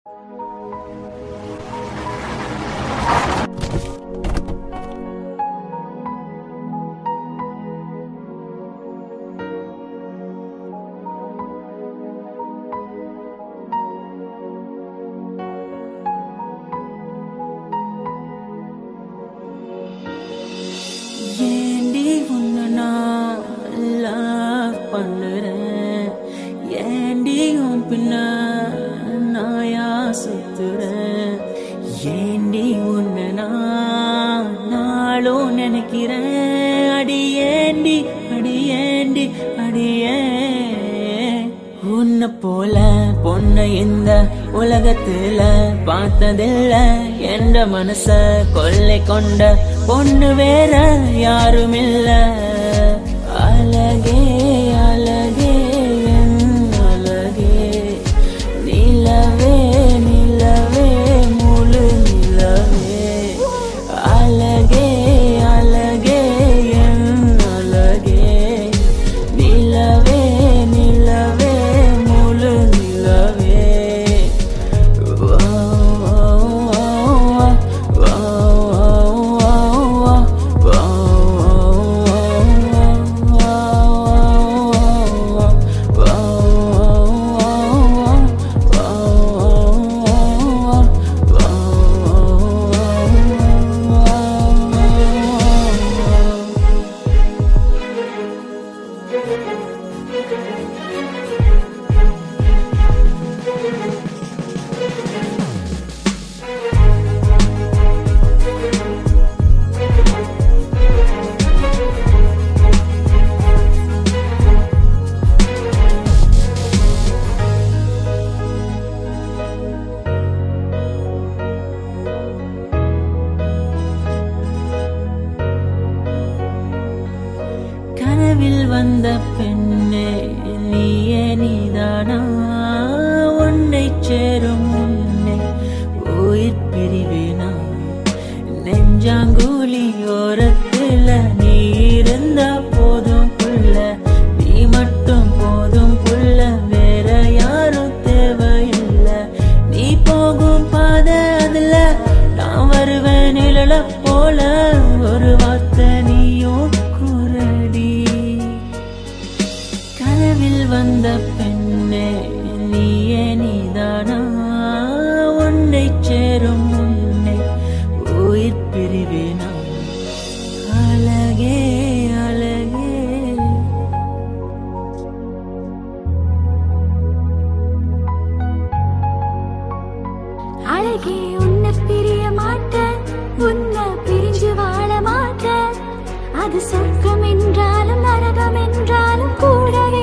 ஏண்டி உன்னை நான் love பண்ணுறேன் ஏண்டி உன் பின்ன நாயா சுத்துறேன் ஏண்டி உன்னை நான் நாளும் நினைக்கிறேன் அடி ஏண்டி அடி ஏண்டி அடியே உன்னை போல பொண்ணை இந்த உலகத்துல பார்த்ததில்ல என்ற மனச கொள்ளை கொண்ட பொண்ணு வேற யாரும் இல்ல அழகே அழகே என் அழகே நிலவே நிலவே முழு நிலவே அழகே அழகே என் அழகே நிலவே நிலவே முழு நிலவே கனவில் வந்த பெண்ணே நீயே நீதானா உன்னை சேரும் முன்னே உயிர் பிரிவேனா நெஞ்சாங்கூலி ஓரத்துல நீ இருந்தா போதும் புள்ள நீ மட்டும் போதும் புள்ள வேற யாரும் தேவையில்லை நீ போகும் பாதை அதுல நான் வருவேன் நிழல போல ஒரு வார்த்தை நீயும் குரடி கனவில் வந்த பெண்ணே நீயே நீதானா உன்னை சேரும் முன்னே உயிர் பிரிவேனா அழகே அழகே அழகே உன்னை பிரிய மாட்டேன் உன்னை பிரிஞ்சு வாழ மாட்டேன் அது சொர்க்கம் என்றாலும் நரகம் என்றாலும் கூடவே